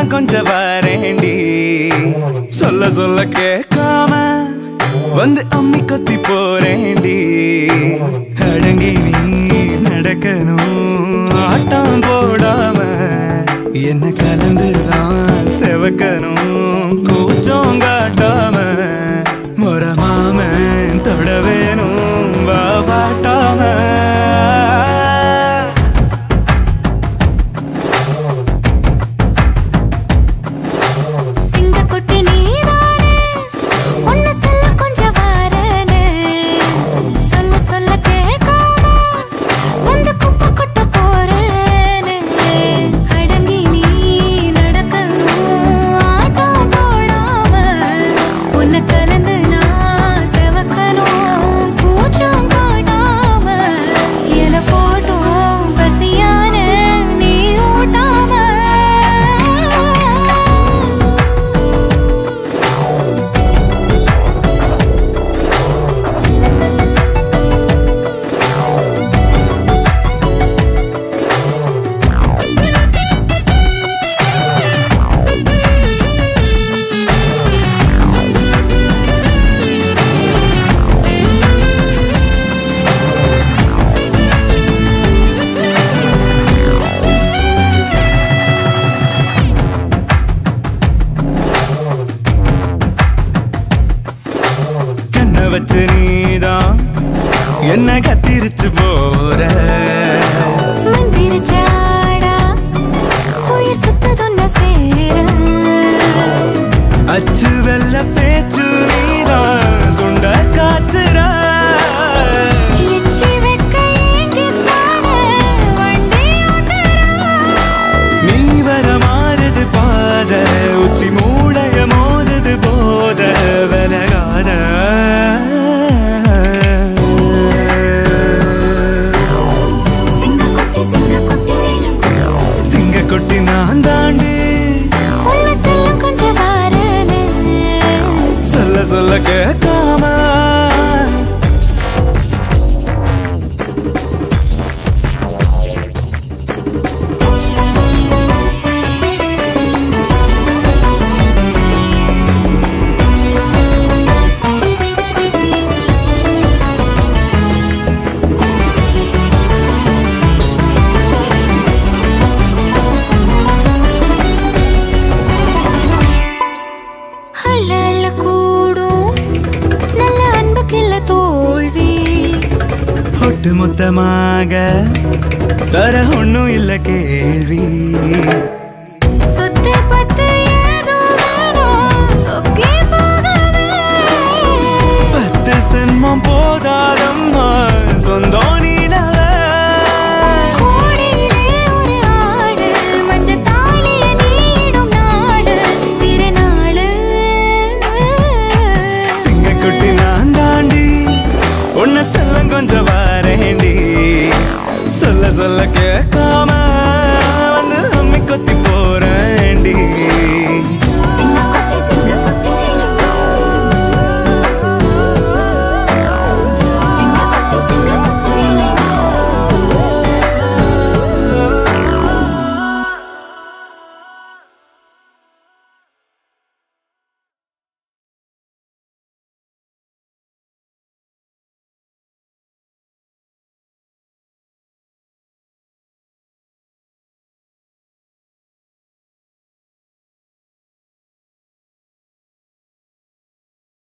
செல்லம் கொஞ்சம் வரேண்டி சொல்ல சொல்ல கேட்காம வந்து அம்மி கொத்தி போறேண்டி அடங்கி நீ நடக்கணும் ஆட்டம் போடாம என்ன கலந்துதான் செவக்கணும் கூச்சம் காட்டாம முறமாம தொட வேணும் வாட்டாம சிங்கக்குட்டி நீதானே உன்னை சொல்ல கொஞ்சம் வாரேனே சொல்ல சொல்ல கேட்காம வந்து குப்பை கொட்ட போறேனே அடங்கி நீ நடக்கணும் ஆட்டம் போடாம உன்னை கலந்து நான் செவக்கணும் கூச்சம் காட்டாம என போட்டும் பசியான நீ ஊட்டாம கண்ணை வச்சு நீதான் என்ன கத்திரிச்சு போற மந்திரிச்சாடா உயிர் சுத்ததொன்ன சேர அச்சு வெள்ள பேச்சு நீதான் சுண்ட காச்சுற எச்சி வெக்க ஏங்கித்தானே வண்டி ஓட்டுறா நீ வர மாறுது பாத உச்சி மூடைய மோதுது போத விலகாத சிங்கக்குட்டி சிங்கக்குட்டி சிங்க கொட்டி நான் தாண்டி உன்னை செல்ல கொஞ்சம் வாரேனே சொல்ல சொல்ல கேட்காம அள்ள அள்ள கூடும் நல்ல அன்புக்கில்ல தோல்வி ஒட்டு மொத்தமாக தர ஒண்ணும் இல்ல கேள்வி சுத்தி பத்து ஏதோ வேணும் சொக்கி போகவே பத்து சென்மம் போதாதம்மா சொந்தம் நீலவே கோடியிலே ஒரு ஆடு மஞ்சள் தாலிய நீடும் நாடு திருநாளு சிங்கக்குட்டி நான் தாண்டி உன்னை செல்லம் கொஞ்சம் வரேண்டி சொல்ல சொல்ல கேட்க